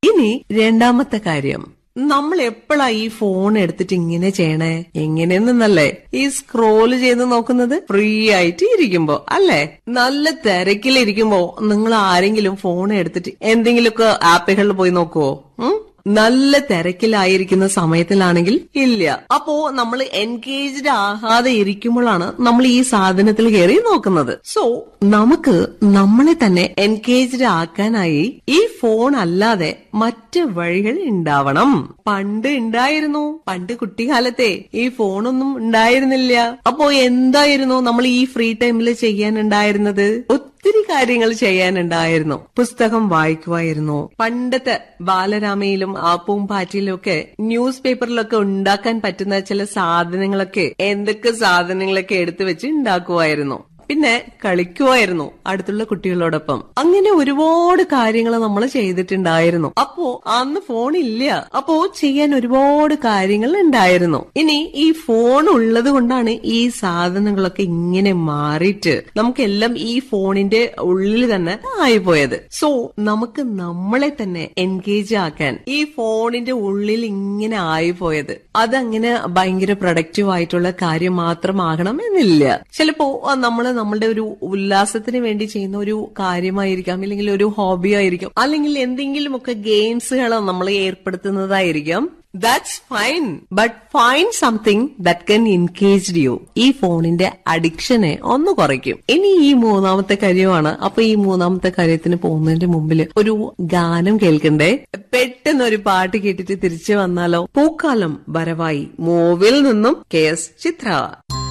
ഇനി രണ്ടാമത്തെ കാര്യം നമ്മൾ എപ്പോഴാ ഈ ഫോൺ എടുത്തിട്ട് ഇങ്ങനെ ചെയ്യണേ എങ്ങനെയെന്നല്ലേ ഈ സ്ക്രോള് ചെയ്ത് നോക്കുന്നത് ഫ്രീ ആയിട്ട് ഇരിക്കുമ്പോ അല്ലേ നല്ല തിരക്കിലിരിക്കുമ്പോ നിങ്ങൾ ആരെങ്കിലും ഫോൺ എടുത്തിട്ട് എന്തെങ്കിലുമൊക്കെ ആപ്പുകളിൽ പോയി നോക്കുവോ ഉം? നല്ല തിരക്കിലായിരിക്കുന്ന സമയത്തിലാണെങ്കിൽ ഇല്ല അപ്പോ നമ്മൾ എൻഗേജ്ഡ് ആകാതെ ഇരിക്കുമ്പോഴാണ് നമ്മൾ ഈ സാധനത്തിൽ കയറി നോക്കുന്നത് സോ നമുക്ക് നമ്മളെ തന്നെ എൻഗേജ്ഡ് ആക്കാനായി ഈ ഫോൺ അല്ലാതെ മറ്റ് വഴികൾ ഉണ്ടാവണം പണ്ട് ഉണ്ടായിരുന്നു പണ്ട് കുട്ടിക്കാലത്തെ ഈ ഫോണൊന്നും ഉണ്ടായിരുന്നില്ല അപ്പോ എന്തായിരുന്നു നമ്മൾ ഈ ഫ്രീ ടൈമിൽ ചെയ്യാനുണ്ടായിരുന്നത് ഒത്തിരി കാര്യങ്ങൾ ചെയ്യാനുണ്ടായിരുന്നു പുസ്തകം വായിക്കുമായിരുന്നു പണ്ടത്തെ ബാലരാമയിലും ആപ്പും പാറ്റിയിലും ഒക്കെ ന്യൂസ് പേപ്പറിലൊക്കെ ഉണ്ടാക്കാൻ പറ്റുന്ന ചില സാധനങ്ങളൊക്കെ എന്തൊക്കെ സാധനങ്ങളൊക്കെ എടുത്തു വെച്ച് ഉണ്ടാക്കുമായിരുന്നു പിന്നെ കളിക്കുമായിരുന്നു അടുത്തുള്ള കുട്ടികളോടൊപ്പം അങ്ങനെ ഒരുപാട് കാര്യങ്ങൾ നമ്മൾ ചെയ്തിട്ടുണ്ടായിരുന്നു അപ്പോ അന്ന് ഫോൺ ഇല്ല അപ്പോ ചെയ്യാൻ ഒരുപാട് കാര്യങ്ങൾ ഉണ്ടായിരുന്നു ഇനി ഈ ഫോൺ ഉള്ളത് കൊണ്ടാണ് ഈ സാധനങ്ങളൊക്കെ ഇങ്ങനെ മാറിയിട്ട് നമുക്കെല്ലാം ഈ ഫോണിന്റെ ഉള്ളിൽ തന്നെ ആയിപ്പോയത് സോ നമുക്ക് നമ്മളെ തന്നെ എൻഗേജ് ആക്കാൻ ഈ ഫോണിന്റെ ഉള്ളിൽ ഇങ്ങനെ ആയിപ്പോയത് അതങ്ങനെ ഭയങ്കര പ്രൊഡക്റ്റീവ് ആയിട്ടുള്ള കാര്യം മാത്രമാകണം എന്നില്ല ചിലപ്പോ നമ്മൾ നമ്മളുടെ ഒരു ഉല്ലാസത്തിന് വേണ്ടി ചെയ്യുന്ന ഒരു കാര്യമായിരിക്കാം അല്ലെങ്കിൽ ഒരു ഹോബി ആയിരിക്കും അല്ലെങ്കിൽ എന്തെങ്കിലുമൊക്കെ ഗെയിംസുകൾ നമ്മൾ ഏർപ്പെടുത്തുന്നതായിരിക്കാം that's fine but fine something that can engage you ഈ ഫോണിന്റെ അഡിക്ഷനെ ഒന്ന് കുറയ്ക്കും ഇനി ഈ മൂന്നാമത്തെ കാര്യമാണ് അപ്പൊ ഈ മൂന്നാമത്തെ കാര്യത്തിന് പോകുന്നതിന്റെ മുമ്പിൽ ഒരു ഗാനം കേൾക്കണ്ടേ പെട്ടെന്ന് ഒരു പാട്ട് കേട്ടിട്ട് തിരിച്ചു വന്നാലോ പൂക്കാലം വരവായി മൂവിൽ നിന്നും കെ എസ് ചിത്ര